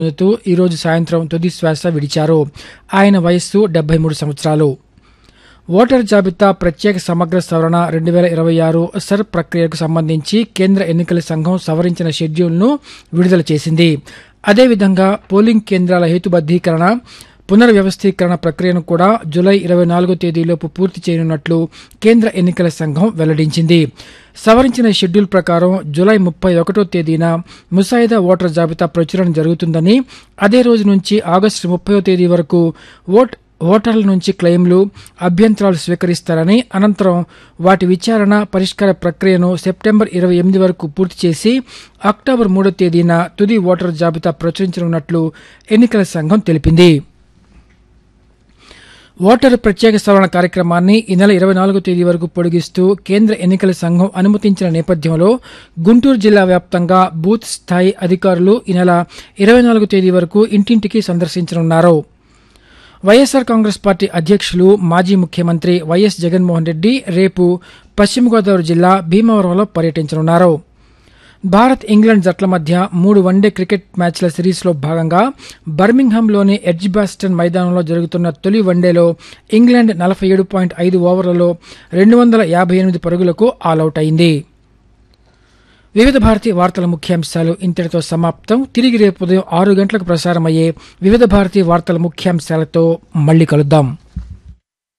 పొందుతూ ఈరోజు సాయంత్రం తుది శ్వాస విడిచారు ఆయన వయస్సు డెబ్బై మూడు సంవత్సరాలు ఓటర్ జాబితా ప్రత్యేక సమగ్ర సవరణ రెండు వేల ఇరవై ఆరు సర్ ప్రక్రియకు సంబంధించి కేంద్ర ఎన్నికల సంఘం సవరించిన షెడ్యూల్ను విడుదల చేసింది అదేవిధంగా పోలింగ్ కేంద్రాల హేతుబద్దీకరణ పునర్వ్యవస్థీకరణ ప్రక్రియను కూడా జూలై ఇరవై నాలుగో తేదీలోపు పూర్తి చేయనున్నట్లు కేంద్ర ఎన్నికల సంఘం వెల్లడించింది సవరించిన షెడ్యూల్ ప్రకారం జూలై ముప్పై ఒకటో తేదీన ముసాయిదా ఓటర్ జాబితా ప్రచురణ జరుగుతుందని అదే రోజు నుంచి ఆగస్టు ముప్పయో తేదీ వరకు ఓట్ ఓటర్ల నుంచి క్లెయిమ్లు అభ్యంతరాలు స్వీకరిస్తారని అనంతరం వాటి విచారణ పరిష్కార ప్రక్రియను సెప్టెంబర్ ఇరవై ఎనిమిది వరకు పూర్తి చేసి అక్టోబర్ మూడో తేదీన తుది ఓటర్ జాబితా ప్రచురించనున్నట్లు ఎన్నికల సంఘం తెలిపింది ఓటరు ప్రత్యేక సవరణ కార్యక్రమాన్ని ఈ నెల ఇరవై నాలుగో తేదీ వరకు పొడిగిస్తూ కేంద్ర ఎన్నికల సంఘం అనుమతించిన నేపథ్యంలో గుంటూరు జిల్లా వ్యాప్తంగా బూత్ స్థాయి అధికారులు ఈ నెల ఇరవై నాలుగో తేదీ వరకు ఇంటింటికి సందర్శించనున్నారు వైఎస్సార్ కాంగ్రెస్ పార్టీ అధ్యక్షులు మాజీ ముఖ్యమంత్రి వైఎస్ జగన్మోహన్ రెడ్డి రేపు పశ్చిమ గోదావరి జిల్లా భీమవరంలో పర్యటించనున్నారు భారత్ ఇంగ్లాండ్ జట్ల మధ్య మూడు వన్డే క్రికెట్ మ్యాచ్ల సిరీస్లో భాగంగా బర్మింగ్హామ్లోని ఎడ్జ్బాస్టన్ మైదానంలో జరుగుతున్న తొలి వన్డేలో ఇంగ్లాండ్ నలభై ఏడు పాయింట్ ఐదు ఓవర్లలో రెండు వందల యాభై ఎనిమిది పరుగులకు ఆలౌట్ అయింది వివిధ భారతి వార్తల ముఖ్యాంశాలు ఇంతటితో సమాప్తం తిరిగి రేపు ఉదయం ఆరు గంటలకు ప్రసారమయ్యే వివిధ భారతి వార్తల ముఖ్యాంశాలతో మళ్ళీ కలుద్దాం